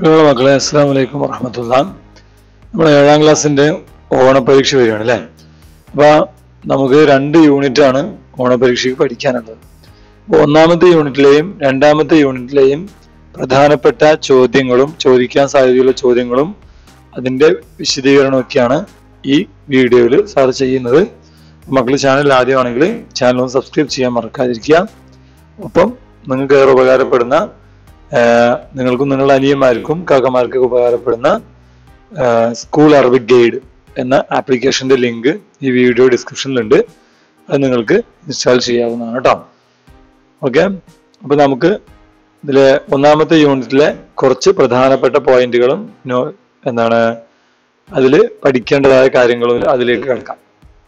പ്രിയമുള്ള മക്കളെ അസ്സാം വലൈക്കും വറഹമത്തുള്ള നമ്മൾ ഏഴാം ക്ലാസ്സിന്റെ ഓണപരീക്ഷ വരികയാണ് അല്ലേ അപ്പൊ നമുക്ക് രണ്ട് യൂണിറ്റ് ആണ് ഓണപരീക്ഷയ്ക്ക് പഠിക്കാനുള്ളത് അപ്പൊ ഒന്നാമത്തെ യൂണിറ്റിലെയും രണ്ടാമത്തെ യൂണിറ്റിലെയും പ്രധാനപ്പെട്ട ചോദ്യങ്ങളും ചോദിക്കാൻ സാധ്യതയുള്ള ചോദ്യങ്ങളും അതിന്റെ വിശദീകരണമൊക്കെയാണ് ഈ വീഡിയോയിൽ സാർ ചെയ്യുന്നത് മക്കൾ ചാനൽ ആദ്യമാണെങ്കിൽ ചാനൽ ഒന്ന് സബ്സ്ക്രൈബ് ചെയ്യാൻ മറക്കാതിരിക്കുക ഒപ്പം നിങ്ങൾക്ക് ഏറെ ഉപകാരപ്പെടുന്ന ആഹ് നിങ്ങൾക്കും നിങ്ങളുടെ അനിയന്മാർക്കും കാക്കമാർക്കൊക്കെ ഉപകാരപ്പെടുന്ന ആഹ് സ്കൂൾ അറബിക് ഗൈഡ് എന്ന ആപ്ലിക്കേഷന്റെ ലിങ്ക് ഈ വീഡിയോ ഡിസ്ക്രിപ്ഷനിലുണ്ട് അത് നിങ്ങൾക്ക് ഇൻസ്റ്റാൾ ചെയ്യാവുന്നതാണ് കേട്ടോ ഓക്കെ അപ്പൊ നമുക്ക് ഇതിലെ ഒന്നാമത്തെ യൂണിറ്റിലെ കുറച്ച് പ്രധാനപ്പെട്ട പോയിന്റുകളും നോ എന്താണ് അതിൽ പഠിക്കേണ്ടതായ കാര്യങ്ങളും അതിലേക്ക് കിടക്കാം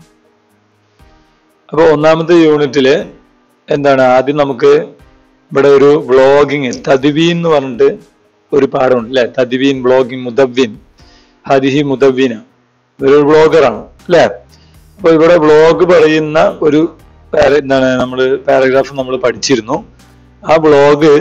അപ്പൊ ഒന്നാമത്തെ യൂണിറ്റില് എന്താണ് ആദ്യം നമുക്ക് ഇവിടെ ഒരു വ്ളോഗിങ് തദ്വീൻ എന്ന് പറഞ്ഞിട്ട് ഒരു പാഠമുണ്ട് അല്ലെ തദ്വീൻ വ്ളോഗിങ് മുദവ്വിൻ ഹദിഹി മുദവ്വിന ഒരു വ്ളോഗറാണ് അല്ലെ അപ്പൊ ഇവിടെ വ്ളോഗ് പറയുന്ന ഒരു പാര- എന്താണ് നമ്മൾ പാരഗ്രാഫ് നമ്മൾ പഠിച്ചിരുന്നു ആ വ്ളോഗ്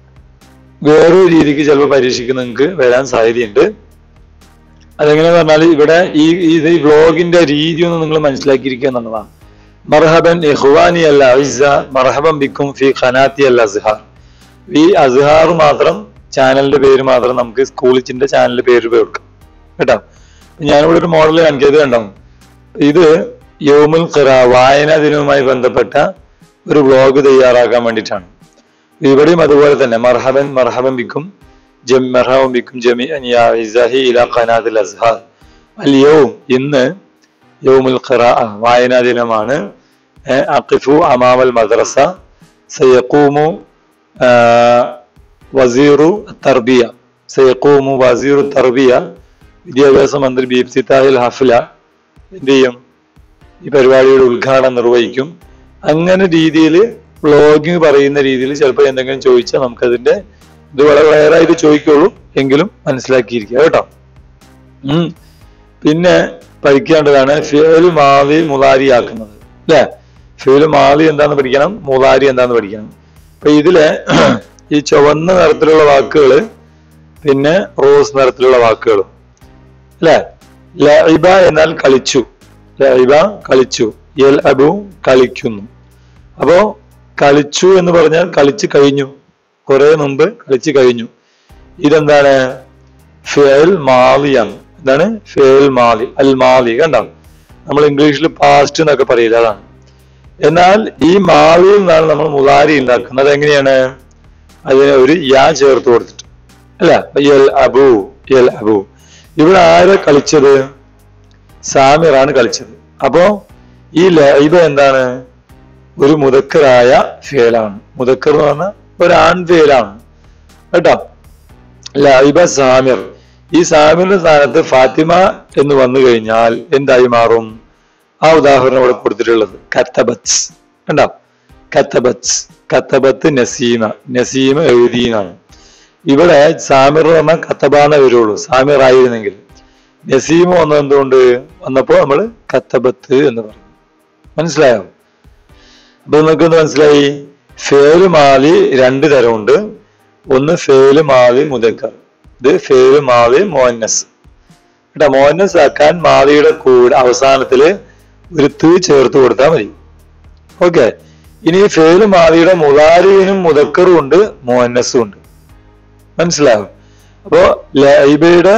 വേറൊരു രീതിക്ക് ചിലപ്പോൾ പരീക്ഷയ്ക്ക് നിങ്ങൾക്ക് വരാൻ സാധ്യതയുണ്ട് അതെങ്ങനെയാന്ന് പറഞ്ഞാൽ ഇവിടെ ഈ ഇത് ഈ വ്ളോഗിന്റെ രീതി ഒന്ന് നിങ്ങൾ മനസ്സിലാക്കിയിരിക്കുക എന്നുള്ളതാണ് മർഹബൻ ഇഹ്വാനി അല്ല അഇസ്സ മർഹബൻ ബിക്കും ഫി ഖനാത്തി അൽ അസ്ഹാർ ഈ അസ്ഹാർ മാത്രം ചാനലിന്റെ പേര് മാത്രം നമുക്ക് സ്കൂളിച്ചിന്റെ ചാനലിന്റെ പേര് കൊടുക്കാം കേട്ടോ അപ്പൊ ഞാനിവിടെ ഒരു മോഡൽ കാണിക്കിയത് കണ്ടോ ഇത് യോമുൽ ഖിറ വായനാ ദിനവുമായി ബന്ധപ്പെട്ട ഒരു വ്ളോഗ് തയ്യാറാക്കാൻ വേണ്ടിയിട്ടാണ് ഇവിടെയും അതുപോലെ തന്നെ മർഹബൻ മർഹബൻ ബിക്കും ജം മർഹബൻ ബിക്കും ജമി യാ ഇസഹി ഇലാ ഖനാത്തിൽ അസ്ഹാർ അൽ യൗം ഇന്ന് യൗമുൽ ഖിറാഅ വായനാ ദിനമാണ് ഏഹ് അഖിഫു അമാമൽ മദ്രസ സയഖൂമു ആഹ് വസീറു തർബിയ സയഖൂമു വസീറു തർബിയ വിദ്യാഭ്യാസ മന്ത്രി ബി ഇഫ്തിതാഹിൽ ഹഫ്ല എന്ത് ചെയ്യും ഈ പരിപാടിയുടെ ഉദ്ഘാടനം നിർവഹിക്കും അങ്ങനെ രീതിയിൽ വ്ളോഗിങ് പറയുന്ന രീതിയിൽ ചിലപ്പോൾ എന്തെങ്കിലും ചോദിച്ചാൽ നമുക്കതിന്റെ ഇത് വളരെ ക്ലിയർ ആയിട്ട് ചോദിക്കുള്ളൂ എങ്കിലും മനസ്സിലാക്കിയിരിക്കുക കേട്ടോ ഉം. പിന്നെ പഠിക്കേണ്ടതാണ് ഫിയൽ മാവി മുലാരിയാക്കുന്നത് അല്ലേ ഫിയൽ മാവി എന്താന്ന് പഠിക്കണം മുലാരി എന്താന്ന് പഠിക്കണം അപ്പൊ ഇതില് ഈ ചുവന്ന നിറത്തിലുള്ള വാക്കുകൾ പിന്നെ റോസ് നിറത്തിലുള്ള വാക്കുകളും അല്ലെ ലഇബ എന്നാൽ കളിച്ചു ലഇബ കളിച്ചു യൽ അബു കളിക്കുന്നു അപ്പോ കളിച്ചു എന്ന് പറഞ്ഞാൽ കളിച്ചു കഴിഞ്ഞു കുറെ മുമ്പ് കളിച്ചു കഴിഞ്ഞു ഇതെന്താണ് ഫേൽ മാലിയാണ് എന്താണ് ഫേൽ മാലി അൽ മാലി കണ്ടോ നമ്മൾ ഇംഗ്ലീഷിൽ പാസ്റ്റ് എന്നൊക്കെ പറയില്ല അതാണ് എന്നാൽ ഈ മാലിയിൽ നിന്നാണ് നമ്മൾ മുലാരി ഉണ്ടാക്കുന്നത് എങ്ങനെയാണ് അതിന് ഒരു യാ ചേർത്ത് കൊടുത്തിട്ട് അല്ല യൽ അബു യൽ അബു ഇവിടെ ആരെ കളിച്ചത് സാമിറാണ് കളിച്ചത് അപ്പോ ഈ ലൈബ എന്താണ് ഒരു മുതക്കറായ ഫേലാണ് മുതക്കർ എന്ന് പറഞ്ഞാൽ ഒരു ആൺഫേലാണ് കേട്ടോ ലൈബ സാമിർ ഈ സാമിറിന്റെ സ്ഥാനത്ത് ഫാത്തിമ എന്ന് വന്നു കഴിഞ്ഞാൽ എന്തായി മാറും ആ ഉദാഹരണം ഇവിടെ കൊടുത്തിട്ടുള്ളത് കത്തബത്ത് കണ്ടോ കത്തബത്ത് കത്തബത്ത് നസീമ നസീമ എഴുതിയെന്നാണ് ഇവിടെ സാമിർ എന്ന് പറഞ്ഞാൽ കത്തബാന്ന വരുള്ളൂ സാമിർ ആയിരുന്നെങ്കിൽ നസീമ വന്നത് എന്തുകൊണ്ട് വന്നപ്പോ നമ്മൾ കത്തബത്ത് എന്ന് പറഞ്ഞു മനസ്സിലായോ അപ്പൊ നിങ്ങൾക്ക് എന്ത് മനസ്സിലായി ഫേല് മാലി രണ്ട് തരമുണ്ട് ഒന്ന് ഫേല് മാലി മുതക്കർ ഇത് ഫേല് മാലി മോന്നസ് കേട്ടോ മോന്നസ് ആക്കാൻ മാലിയുടെ കൂടെ അവസാനത്തില് ഒരു തീ ചേർത്ത് കൊടുത്താൽ മതി ഓക്കെ ഇനി ഫേല് മാലിയുടെ മുലാരിനും മുതക്കറും ഉണ്ട് മോന്നസും ഉണ്ട് മനസ്സിലാവും അപ്പോ ലൈബയുടെ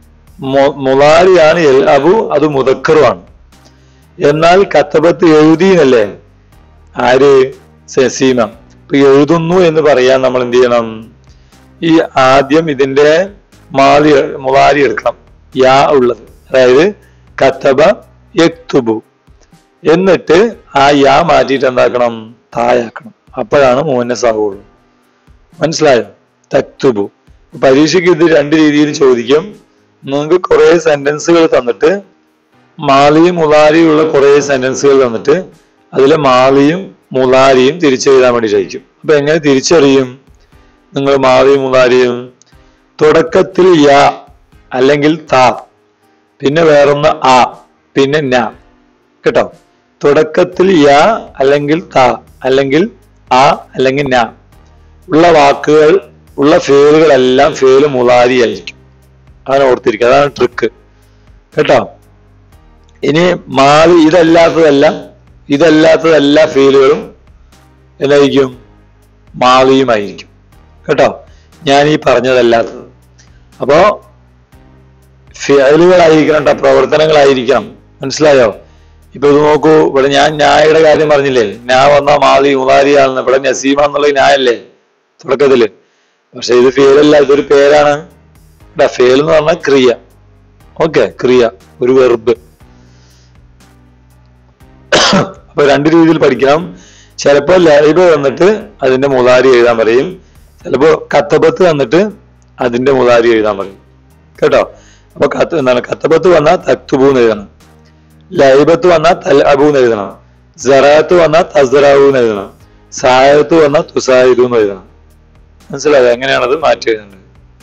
മുലാരിയാണ് എൽ അബു അത് മുതക്കറുമാണ് എന്നാൽ കത്തബത്ത് എഴുതിയെന്നല്ലേ ആര് സസീമ ഇപ്പൊ എഴുതുന്നു എന്ന് പറയാൻ നമ്മൾ എന്ത് ചെയ്യണം ഈ ആദ്യം ഇതിന്റെ മാലി മുലാരി എടുക്കണം യാ ഉള്ളത് അതായത് കത്തബ യക്തുബു എന്നിട്ട് ആ യാ മാറ്റിയിട്ട് എന്താക്കണം തായാക്കണം അപ്പോഴാണ് മോനസ് ആവുള്ളൂ മനസ്സിലായോ തക്തുബു പരീക്ഷയ്ക്ക് ഇത് രണ്ട് രീതിയിൽ ചോദിക്കും നിങ്ങൾക്ക് കുറെ സെന്റൻസുകൾ തന്നിട്ട് മാലിയും മുലാരിയും ഉള്ള കുറെ സെന്റൻസുകൾ തന്നിട്ട് അതിലെ മാലിയും മുലാരിയും തിരിച്ചെഴുതാൻ വേണ്ടി ചോദിക്കും അപ്പൊ എങ്ങനെ തിരിച്ചറിയും നിങ്ങൾ മാലിയും മുലാരിയും തുടക്കത്തിൽ യാ അല്ലെങ്കിൽ താ പിന്നെ വേറൊന്ന് ആ പിന്നെ ന കേട്ടോ തുടക്കത്തിൽ യാ അല്ലെങ്കിൽ താ അല്ലെങ്കിൽ ആ അല്ലെങ്കിൽ ന ഉള്ള വാക്കുകൾ ഉള്ള ഫേലുകളെല്ലാം ഫേല് മുലാരി ആയിരിക്കും അങ്ങനെ ഓർത്തിരിക്കുക അതാണ് ട്രിക്ക് കേട്ടോ ഇനി മാറി ഇതല്ലാത്തതെല്ലാം ഇതല്ലാത്തതെല്ലാ ഫീലുകളും എന്തായിരിക്കും മാവിയുമായിരിക്കും കേട്ടോ ഞാൻ ഈ പറഞ്ഞതല്ലാത്തത് അപ്പോ ഫിയലുകളായിരിക്കണം കേട്ടോ പ്രവർത്തനങ്ങളായിരിക്കണം മനസ്സിലായോ ഇപ്പൊ ഇത് നോക്കൂ ഇവിടെ ഞാൻ ഞായയുടെ കാര്യം പറഞ്ഞില്ലേ ഞാ വന്ന മാതി മുതാരിയാണെന്ന് ഇവിടെ നസീമ എന്നുള്ളത് ഞായല്ലേ തുടക്കത്തില് പക്ഷെ ഇത് ഫേലല്ല ഇതൊരു പേരാണ് കേട്ടാ ഫേൽ എന്ന് പറഞ്ഞാൽ ക്രിയ ഓക്കെ ക്രിയ ഒരു വെർബ് അപ്പൊ രണ്ട് രീതിയിൽ പഠിക്കണം ചിലപ്പോ ലൈബ് വന്നിട്ട് അതിന്റെ മുതാരി എഴുതാൻ പറയും ചിലപ്പോ കത്തബത്ത് വന്നിട്ട് അതിന്റെ മുതാരി എഴുതാൻ പറയും കേട്ടോ അപ്പൊ കത്ത് എന്താണ് കത്തബത്ത് വന്നാൽ തക്തുബു എന്ന് എഴുതണം ലൈബത്ത് വന്നാൽ തൽ അബു എന്ന് എഴുതണം ജറാത്ത് വന്നാൽ തസ്റാവു എന്ന് എഴുതണം സായത്ത് വന്നാൽ തുസായിദു എന്ന് എഴുതണം മനസ്സിലായോ എങ്ങനെയാണത് മാറ്റി എഴുതേണ്ടത്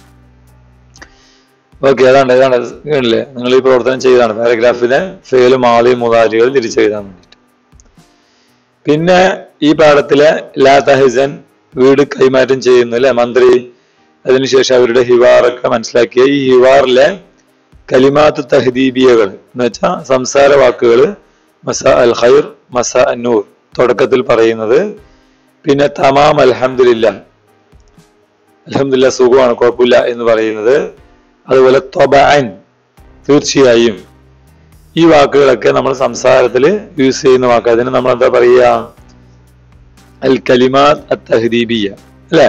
ഓക്കെ അതാണ് ഇതാണ് ഇല്ലേ നിങ്ങൾ ഈ പ്രവർത്തനം ചെയ്താണ് പാരഗ്രാഫിലെ ഫെയിലും ആളിയും മുതാരികൾ തിരിച്ചെഴുതാൻ വേണ്ടിയിട്ട് പിന്നെ ഈ പാഠത്തിലെ ലാ തഹിസൻ വീട് കൈമാറ്റം ചെയ്യുന്നു അല്ലെ മന്ത്രി അതിനുശേഷം അവരുടെ ഹിവാറൊക്കെ മനസ്സിലാക്കിയ ഈ ഹിവാറിലെ കലിമാത്ത് തഹദീബിയകൾ എന്ന് വെച്ചാൽ സംസാര വാക്കുകൾ മസ അൽ ഖൈർ മസ അന്നൂർ തുടക്കത്തിൽ പറയുന്നത് പിന്നെ തമാം അൽഹംദുലില്ല അൽഹംദുലില്ല സുഖമാണ് കുഴപ്പമില്ല എന്ന് പറയുന്നത് അതുപോലെ ത്വബഅൻ തീർച്ചയായും ഈ വാക്കുകളൊക്കെ നമ്മൾ സംസാരത്തിൽ യൂസ് ചെയ്യുന്ന വാക്ക് അതിന് നമ്മൾ എന്താ പറയുക അൽ കലിമാത്ത് അത്തഹദീബിയ അല്ലെ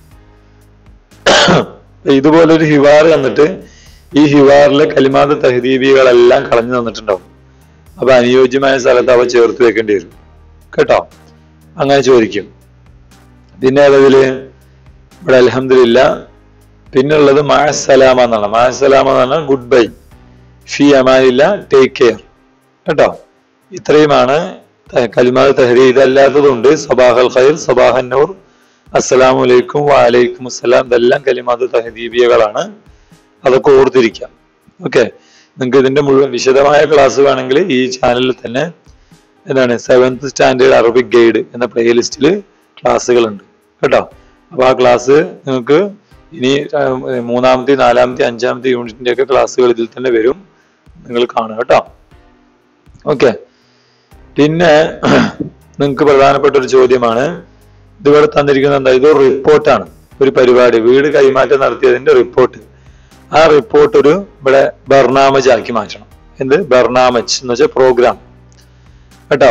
ഇതുപോലൊരു ഹിവാർ തന്നിട്ട് ഈ ഹിവാറിലെ കലിമാത്ത് തഹദീബികളെല്ലാം കളഞ്ഞു തന്നിട്ടുണ്ടാവും അപ്പൊ അനുയോജ്യമായ സ്ഥലത്ത് അവ ചേർത്ത് വെക്കേണ്ടി വരും കേട്ടോ അങ്ങനെ ചോദിക്കും പിന്നെ അതതില് ഇവിടെ അലഹമില്ല പിന്നുള്ളത് മാസലാമ എന്നാണ് മാസലാമ എന്ന് പറഞ്ഞാൽ ഗുഡ് ബൈ ഫി അമാനില്ല ടേക്ക് കെയർ കേട്ടോ ഇത്രയുമാണ് കലിമാത് തഹരി ഇതല്ലാത്തതുണ്ട് സബാഹൽ ഖൈർ സബാഹൻ നൂർ അസ്സലാമു അലൈക്കും വാലൈക്കും അസ്സലാം ഇതെല്ലാം കലിമാത് തഹദീബിയകളാണ് അതൊക്കെ ഓർത്തിരിക്കാം ഓക്കെ നിങ്ങൾക്ക് ഇതിന്റെ മുഴുവൻ വിശദമായ ക്ലാസ് വേണമെങ്കിൽ ഈ ചാനലിൽ തന്നെ എന്താണ് സെവൻത്ത് സ്റ്റാൻഡേർഡ് അറബിക് ഗൈഡ് എന്ന പ്ലേലിസ്റ്റിൽ ക്ലാസ്സുകളുണ്ട് കേട്ടോ അപ്പൊ ആ ക്ലാസ് നിങ്ങൾക്ക് ഇനി മൂന്നാമത്തെ നാലാമത്തെ അഞ്ചാമത്തെ യൂണിറ്റിന്റെ ഒക്കെ ക്ലാസ്സുകൾ ഇതിൽ തന്നെ വരും നിങ്ങൾ കാണുക കേട്ടോ ഓക്കെ പിന്നെ നിങ്ങൾക്ക് പ്രധാനപ്പെട്ട ഒരു ചോദ്യമാണ് ഇതിവിടെ തന്നിരിക്കുന്നത് എന്താ ഇതൊരു റിപ്പോർട്ടാണ് ഒരു പരിപാടി വീട് കൈമാറ്റം നടത്തിയതിന്റെ റിപ്പോർട്ട് ആ റിപ്പോർട്ട് ഒരു ഇവിടെ ബർണാമജ് ആക്കി മാറ്റണം എന്ത് ബർണാമജ് എന്ന് വെച്ചാൽ പ്രോഗ്രാം കേട്ടോ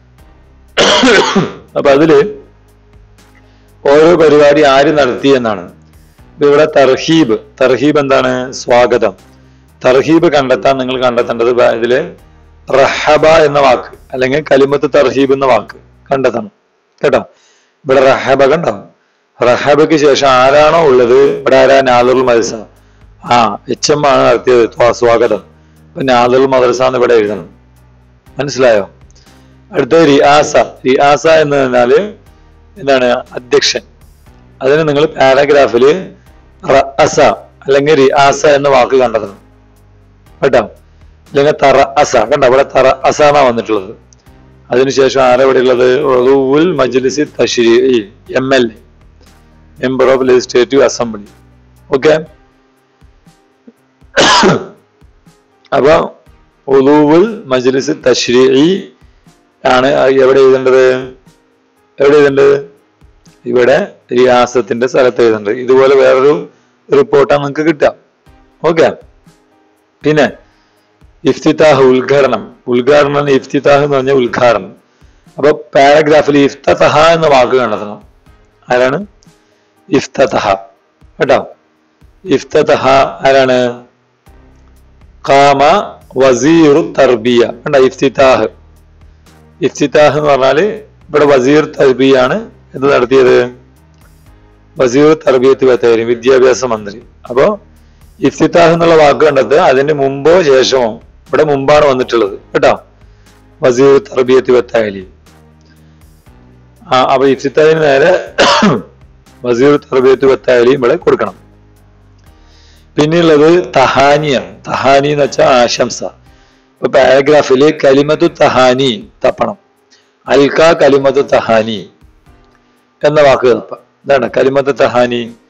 അപ്പൊ അതില് ഓരോ പരിപാടി ആര് നടത്തി എന്നാണ് ഇവിടെ തർഹീബ് തർഹീബ് എന്താണ് സ്വാഗതം തർഹീബ് കണ്ടെത്താൻ നിങ്ങൾ കണ്ടെത്തേണ്ടത് ഇതില് റഹബ എന്ന വാക്ക് അല്ലെങ്കിൽ കലിമത്ത് തർഹീബ് എന്ന വാക്ക് കണ്ടെത്തണം കേട്ടോ ഇവിടെ റഹബ കണ്ടോ റഹബയ്ക്ക് ശേഷം ആരാണോ ഉള്ളത് ഇവിടെ ആരാ നാദുൽ മദ്രസ ആ എച്ച് എം ആണ് നടത്തിയത് സ്വാഗതം അപ്പൊ നാദുൽ മദ്രസ എന്ന് ഇവിടെ എഴുതണം മനസ്സിലായോ അടുത്തത് റിയാസ റിയാസ എന്ന് പറഞ്ഞാല് എന്താണ് അധ്യക്ഷൻ അതിന് നിങ്ങൾ പാരഗ്രാഫില് റഅസ അല്ലെങ്കിൽ റിയാസ എന്ന വാക്ക് കണ്ടെത്തണം കേട്ടോ അല്ലെങ്കിൽ തറ അസ കണ്ടോ ഇവിടെ തറ അസ എന്നാ വന്നിട്ടുള്ളത് അതിനുശേഷം ആരാ ഇവിടെ ഉള്ളത് ഉൽ മജ്ലിസി തശ്രീ M L A member of legislative assembly okay അപ്പൊ ഉലൂവുൽ മജ്ലിസ് തശ്രീ ആണ് എവിടെ എഴുതേണ്ടത് എവിടെ എഴുതേണ്ടത് ഇവിടെ റിയാസത്തിന്റെ സ്ഥലത്ത് എഴുതേണ്ടത് ഇതുപോലെ വേറൊരു റിപ്പോർട്ടാണ് നിങ്ങൾക്ക് കിട്ടുക ഓക്കെ പിന്നെ ഇഫ്തിതാഹ് ഉദ്ഘാടനം ഉദ്ഘാടനം ഇഫ്തിതാഹ് എന്ന് പറഞ്ഞാൽ ഉദ്ഘാടനം അപ്പൊ പാരഗ്രാഫിൽ ഇഫ്തഹ എന്ന വാക്ക് കണ്ടെത്തണം ആരാണ് ഇഫ്തഹ കേട്ടോ ഇഫ്തഹ ആരാണ് കാമ വസീറു തർബിയ കണ്ട ഇഫ്തിതാഹ് ഇഫ്തിതാഹ് എന്ന് പറഞ്ഞാല് ഇവിടെ വസീർ തർബിയാണ് എന്ത് നടത്തിയത് വസീർ തർബിയത്ത് ബത്തേരി വിദ്യാഭ്യാസ മന്ത്രി അപ്പോ ഇഫ്തിതാഹ് എന്നുള്ള വാക്ക് കണ്ടത് അതിന് മുമ്പോ ശേഷമോ ഇവിടെ മുമ്പാണ് വന്നിട്ടുള്ളത് കേട്ടോ വസീർ തർബിയത്ത് ബത്താലി ആ അപ്പൊ ഇഫ്തിതാഹിന് നേരെ വസീർ തർബിയത്ത് ബത്താലി ഇവിടെ കൊടുക്കണം പിന്നെയുള്ളത് തഹാനിയാണ് തഹാനി എന്ന് വെച്ചാൽ ആശംസ ഇപ്പൊ പാരഗ്രാഫില് കലിമത്തു തഹാനി തപ്പണം അൽക്ക കലിമത്തു തഹാനി എന്ന വാക്ക് തപ്പ എന്താണ് കലിമത്ത് തഹാനി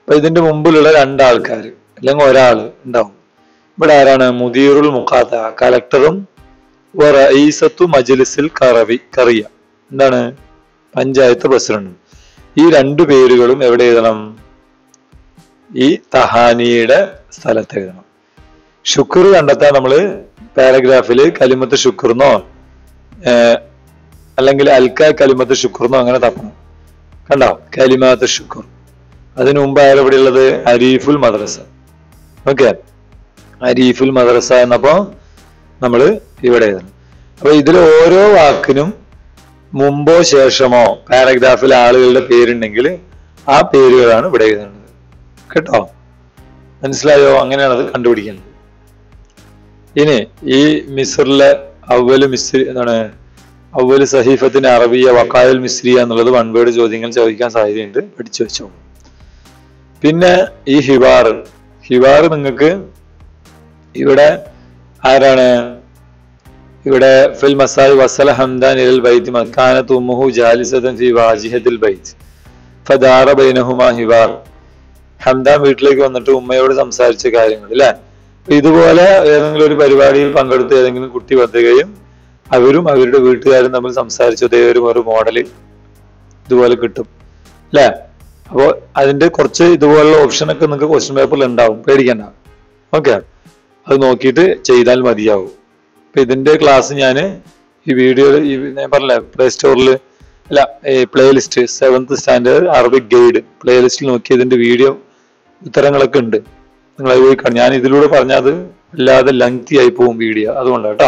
അപ്പൊ ഇതിന്റെ മുമ്പിലുള്ള രണ്ടാൾക്കാർ അല്ലെങ്കിൽ ഒരാൾ ഉണ്ടാവും ഇവിടെ ആരാണ് മുദീറുൽ മുഖാത്ത കലക്ടറും റഈസത്തു മജ്ലിസിൽ കറവി കറിയ എന്താണ് പഞ്ചായത്ത് പ്രസിഡന്റ് ഈ രണ്ടു പേരുകളും എവിടെ എഴുതണം ഈ തഹാനിയുടെ സ്ഥലത്ത് എഴുതണം ശുക്ർ കണ്ടെത്താൻ നമ്മള് പാരഗ്രാഫില് കലിമത്ത് ശുക്ർന്നോ അല്ലെങ്കിൽ അൽക്ക കലിമത്ത് ശുക്ർന്നോ അങ്ങനെ തപ്പണം കണ്ടോ കലിമാത്ത് ശുക്ർ അതിനു മുമ്പ് അയാൾ ഇവിടെ ഉള്ളത് അരീഫുൽ മദ്രസ ഓക്കെ അരീഫുൽ മദ്രസ എന്നപ്പോ നമ്മള് ഇവിടെ എഴുതണം അപ്പൊ ഇതിൽ ഓരോ വാക്കിനും മുമ്പോ ശേഷമോ പാരഗ്രാഫിൽ ആളുകളുടെ പേരുണ്ടെങ്കിൽ ആ പേരുകളാണ് ഇവിടെ എഴുതേണ്ടത് കേട്ടോ മനസ്സിലായോ അങ്ങനെയാണ് അത് കണ്ടുപിടിക്കുന്നത് ഇനി ഈ മിസ്രിലെ അവല് മിസ്രി എന്താണ് അവല് സഹീഫത്തിന്റെ അറബിയ വക്കായൽ മിസ്രിയ എന്നുള്ളത് വൺ വേർഡ് ചോദ്യങ്ങൾ ചോദിക്കാൻ സാധ്യതയുണ്ട് പഠിച്ചു വെച്ചോ പിന്നെ ഈ ഹിവാർ ഹിവാർ നിങ്ങൾക്ക് ഇവിടെ ആരാണ് ഇവിടെ ഫിൽ മസായി വസല ഹംദാൻ ഇലൽ ബൈത്ത് മക്കാനത്ത് ഉമ്മുഹു ജാലിസതൻ ഫി വാജിഹത്തിൽ ബൈത്ത് ഫദാറ ബൈനഹുമാ ഹിവാർ ഹംദാൻ വീട്ടിലേക്ക് വന്നിട്ട് ഉമ്മയോട് സംസാരിച്ച കാര്യങ്ങൾ അല്ലെ ഇതുപോലെ ഏതെങ്കിലും ഒരു പരിപാടിയിൽ പങ്കെടുത്ത് ഏതെങ്കിലും കുട്ടി വന്നുകയും അവരും അവരുടെ വീട്ടുകാരും തമ്മിൽ സംസാരിച്ച അതേ ഒരു ഒരു മോഡല് ഇതുപോലെ കിട്ടും അല്ലെ അപ്പോ അതിന്റെ കുറച്ച് ഇതുപോലുള്ള ഓപ്ഷനൊക്കെ നിങ്ങൾക്ക് ക്വസ്റ്റ്യൻ പേപ്പറിൽ ഉണ്ടാവും പേടിക്കണ്ട ഓക്കെ അത് നോക്കിയിട്ട് ചെയ്താൽ മതിയാവും അപ്പൊ ഇതിന്റെ ക്ലാസ് ഞാൻ ഈ വീഡിയോയിൽ ഈ ഞാൻ പറഞ്ഞില്ലേ പ്ലേ സ്റ്റോറിൽ അല്ല ഈ playlist seventh standard Arabic guide പ്ലേലിസ്റ്റിൽ നോക്കി ഇതിന്റെ വീഡിയോ ഉത്തരങ്ങളൊക്കെ ഉണ്ട് നിങ്ങൾ അത് പോയി കാണും ഞാൻ ഇതിലൂടെ പറഞ്ഞത് അല്ലാതെ ലെങ്തി ആയി പോകും വീഡിയോ അതുകൊണ്ട് കേട്ടോ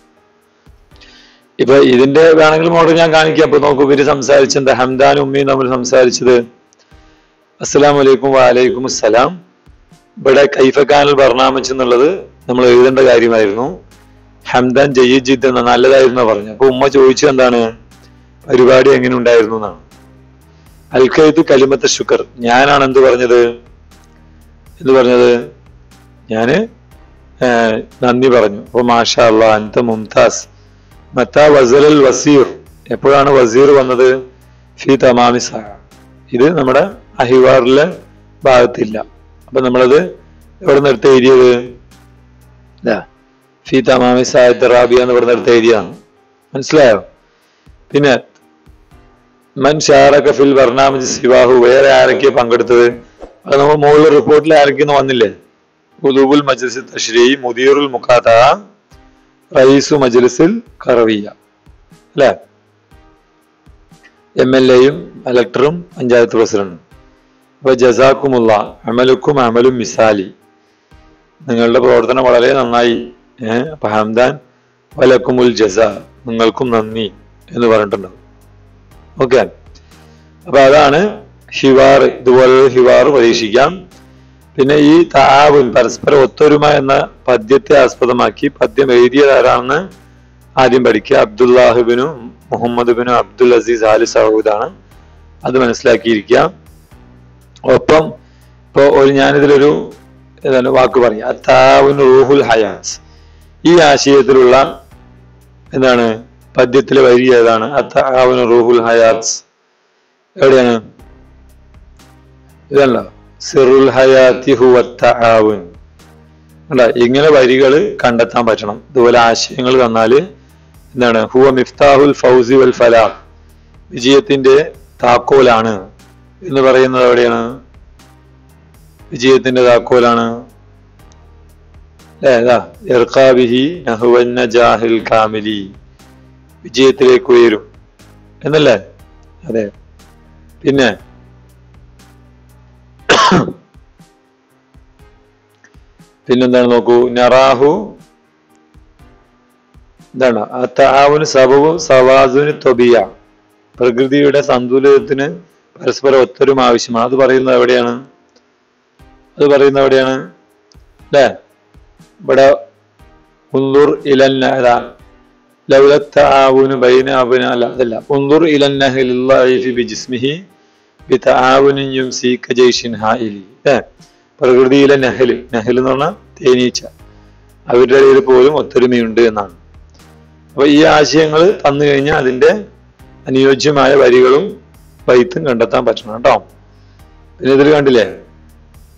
ഇപ്പൊ ഇതിന്റെ വേണമെങ്കിൽ മോഡൽ ഞാൻ കാണിക്കാം അപ്പൊ നോക്കൂ ഇവര് സംസാരിച്ച എന്താ ഹംദാൻ ഉമ്മയും തമ്മിൽ സംസാരിച്ചത് അസ്സലാം വലൈക്കും വാലൈക്കും അസ്സലാം ഇവിടെ കൈഫക്കാനൽ ബർണാമച്ച് എന്നുള്ളത് നമ്മൾ എഴുതേണ്ട കാര്യമായിരുന്നു ഹംദാൻ ജയ്യിജിദ് എന്ന നല്ലതായിരുന്നു പറഞ്ഞു അപ്പൊ ഉമ്മ ചോദിച്ചത് എന്താണ് പരിപാടി എങ്ങനെ ഉണ്ടായിരുന്നു എന്നാണ് അൽഖൈത്ത് കലിമത്ത് ശുക്കർ ഞാനാണ് എന്ത് പറഞ്ഞത് എന്ത് പറഞ്ഞത് ഞാന് ഏർ നന്ദി പറഞ്ഞു അപ്പൊ മാഷാ അള്ളാ അന്ത മുംതാസ് മത്താ വസലൽ വസീർ എപ്പോഴാണ് വസീർ വന്നത് ഫി തമാമി സാ ഇത് നമ്മുടെ അഹിവാറിലെ ഭാഗത്തില്ല അപ്പൊ നമ്മളത് എവിടെ നിർത്തി എഴുതിയത് ഇതാ ഫി തമാമി സായത്ത് റാബിയ എന്ന് ഇവിടെ നിർത്തി എഴുതിയതാണ് മനസ്സിലായോ പിന്നെ മൻ ഷാറക ഫിൽ ബർണാമജ് സിവാഹു വേറെ ആരൊക്കെ പങ്കെടുത്തത് അത് നമ്മൾ മുകളിൽ റിപ്പോർട്ടിൽ ആരൊക്കെയെന്ന് വന്നില്ലേ ഉദൂബുൽ മജ്ലിസ് തഷ്രീ മുദീറുൽ മുഖാത്ത റയീസു മജ്ലിസിൽ കറവിയ അല്ലേ എം എൽ എയും കലക്ടറും പഞ്ചായത്ത് പ്രസിഡന്റും അപ്പൊ ജസാക്കുമുള്ള അമലുക്കും അമലും മിസാലി നിങ്ങളുടെ പ്രവർത്തനം വളരെ നന്നായി ഏഹ് അപ്പൊ ഹംദാൻ വലക്കുമുൽ ജസ നിങ്ങൾക്കും നന്ദി എന്ന് പറഞ്ഞിട്ടുണ്ട് ഓക്കെ അപ്പൊ അതാണ് ഹിവാർ ഇതുപോലുള്ള ഹിവാർ പരീക്ഷിക്കാം പിന്നെ ഈ താവുൻ പരസ്പര ഒത്തൊരുമ എന്ന പദ്യത്തെ ആസ്പദമാക്കി പദ്യം എഴുതിയത് ആരാണെന്ന് ആദ്യം പഠിക്കുക അബ്ദുല്ലാഹിബിനും മുഹമ്മദ് ബിനും അബ്ദുൽ അസീസ് ആലി സഹൂദാണ് അത് മനസ്സിലാക്കിയിരിക്കുക ഒപ്പം ഇപ്പോ ഒരു ഞാനിതിലൊരു ഏതാണ് വാക്ക് പറയാം അത്താവുൻ റൂഹുൽ ഹയാസ് ഈ ആശയത്തിലുള്ള എന്താണ് പദ്യത്തിലെ വരി ഏതാണ് അത്താവുൻ റൂഹുൽ ഹയാസ് എവിടെയാണ് ഇതല്ല സിറുൽ ഹയാത്തി ഹുവ തആവുൻ അല്ല ഇങ്ങനെ വരികൾ കണ്ടെത്താൻ പറ്റണം ഇതുപോലെ ആശയങ്ങൾ തന്നാല് എന്താണ് ഹുവ മിഫ്താഹുൽ ഫൗസി വൽ ഫലാഹ് വിജയത്തിന്റെ താക്കോലാണ് എന്ന് പറയുന്നത് എവിടെയാണ് വിജയത്തിന്റെ താക്കോലാണ് ഇർഖാബിഹി നഹുവന്ന ജാഹിൽ കാമിലി വിജയത്തിലേക്ക് ഉയരും എന്നല്ലേ അതെ പിന്നെ പിന്നെന്താണ് നോക്കൂ നറാഹു എന്താണ് താവുന് സബവും സവാസുന് തൊബിയ പ്രകൃതിയുടെ സന്തുലിതത്തിന് പരസ്പര ഒത്തൊരും ആവശ്യമാണ് അത് പറയുന്നത് എവിടെയാണ് അത് പറയുന്നത് എവിടെയാണ് അല്ലേ ഇവിടെ ഉന്തുർ ഇലന്നഹല ലൗലത്താവുന് ബൈന അബുന അല്ല അതല്ല ഉന്തുർ ഇലന്നഹലി ബിജിസ്മിഹി ബിതാവുനും യുംസീക ജയ്ഷിൻ ഹായിലി ഏ പ്രകൃതിയിലെ നഹല് നഹൽ എന്ന് പറഞ്ഞാൽ തേനീച്ച അവരുടെ ഇടയിൽ പോലും ഒത്തൊരുമയുണ്ട് എന്നാണ് അപ്പൊ ഈ ആശയങ്ങൾ തന്നു കഴിഞ്ഞാൽ അതിന്റെ അനുയോജ്യമായ വരികളും വൈത്തും കണ്ടെത്താൻ പറ്റണം കേട്ടോ പിന്നെ ഇതിൽ കണ്ടില്ലേ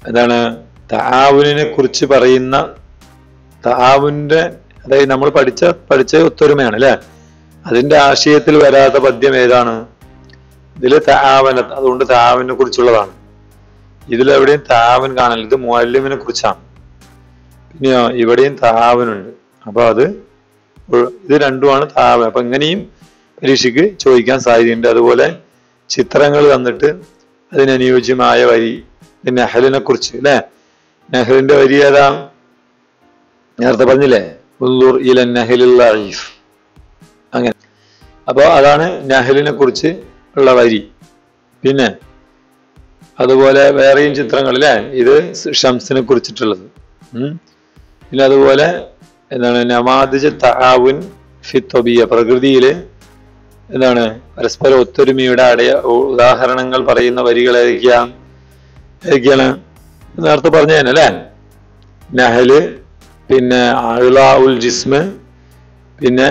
എന്താണ് താവുനെ കുറിച്ച് പറയുന്ന താവുന്റെ അതായത് നമ്മൾ പഠിച്ച പഠിച്ച ഒത്തൊരുമയാണ് അല്ലെ അതിന്റെ ആശയത്തിൽ വരാത്ത പദ്യം ഏതാണ് ഇതില് താവന അതുകൊണ്ട് താവിനെ കുറിച്ചുള്ളതാണ് ഇതിലെവിടെയും താവൻ കാണില്ല ഇത് മുഅല്ലിമിനെ കുറിച്ചാണ് പിന്നെയോ ഇവിടെയും താവനുണ്ട് അപ്പൊ അത് ഒ- ഇത് രണ്ടുമാണ് താവൻ അപ്പൊ ഇങ്ങനെയും പരീക്ഷയ്ക്ക് ചോദിക്കാൻ സാധ്യതയുണ്ട് അതുപോലെ ചിത്രങ്ങൾ തന്നിട്ട് അതിനനുയോജ്യമായ വരി ഇത് നെഹലിനെ കുറിച്ച് അല്ലെ നെഹലിന്റെ വരി ഏതാ നേരത്തെ പറഞ്ഞില്ലേ ഉള്ളൂർ ഇല നെഹലിൽ ലഈഫ്. അങ്ങനെ അപ്പൊ അതാണ് നെഹലിനെ കുറിച്ച് ഉള്ള വരി പിന്നെ അതുപോലെ വേറെയും ചിത്രങ്ങൾ അല്ലേ ഇത് ഷംസിനെ കുറിച്ചിട്ടുള്ളത് ഉം. പിന്നെ അതുപോലെ എന്താണ് നമാദിജ തഹാവുൻ ഫിത്തൊബിയ പ്രകൃതിയില് എന്താണ് പരസ്പര ഒത്തൊരുമയുടെ അടയ ഉദാഹരണങ്ങൾ പറയുന്ന വരികൾ ഏതൊക്കെയാ ഏതൊക്കെയാണ് നേരത്തെ പറഞ്ഞു തന്നെ അല്ലേ നഹല് പിന്നെ അഴുല ഉൽ ജിസ്മ് പിന്നെ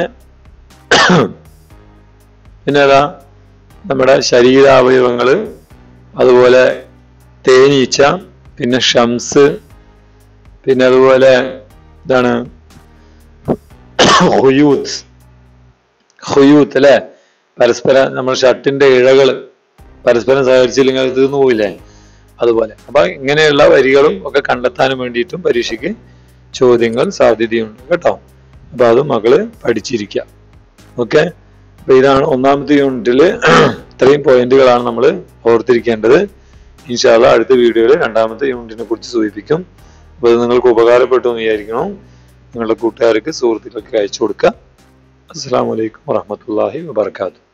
പിന്നെ ഏതാ നമ്മുടെ ശരീരാവയവങ്ങള് അതുപോലെ തേനീച്ച പിന്നെ ഷംസ് പിന്നെ അതുപോലെ ഇതാണ് ഹുയൂത്ത് ഹുയൂത്ത് അല്ലെ പരസ്പരം നമ്മൾ ഷർട്ടിന്റെ ഇഴകൾ പരസ്പരം സഹകരിച്ചില്ലെങ്കിൽ അത് തീർന്നു പോയില്ലേ അതുപോലെ അപ്പൊ ഇങ്ങനെയുള്ള വരികളും ഒക്കെ കണ്ടെത്താനും വേണ്ടിയിട്ടും പരീക്ഷയ്ക്ക് ചോദ്യങ്ങൾ സാധ്യതയുണ്ട് കേട്ടോ അപ്പൊ അത് മകള് പഠിച്ചിരിക്കുക ഓക്കെ അപ്പൊ ഇതാണ് ഒന്നാമത്തെ യൂണിറ്റില് ഇത്രയും പോയിന്റുകളാണ് നമ്മൾ ഓർത്തിരിക്കേണ്ടത് ഇൻഷാല്ല അടുത്ത വീഡിയോയിൽ രണ്ടാമത്തെ യൂണിറ്റിനെ കുറിച്ച് സൂചിപ്പിക്കും അപ്പൊ ഇത് നിങ്ങൾക്ക് ഉപകാരപ്പെട്ടു എന്ന് വിചാരിക്കണം നിങ്ങളുടെ കൂട്ടുകാർക്ക് സുഹൃത്തുക്കൾക്ക് അയച്ചു കൊടുക്കുക അസ്സാം വലൈക്കും വാഹമത്തല്ലാഹി വാബർക്കാത്തു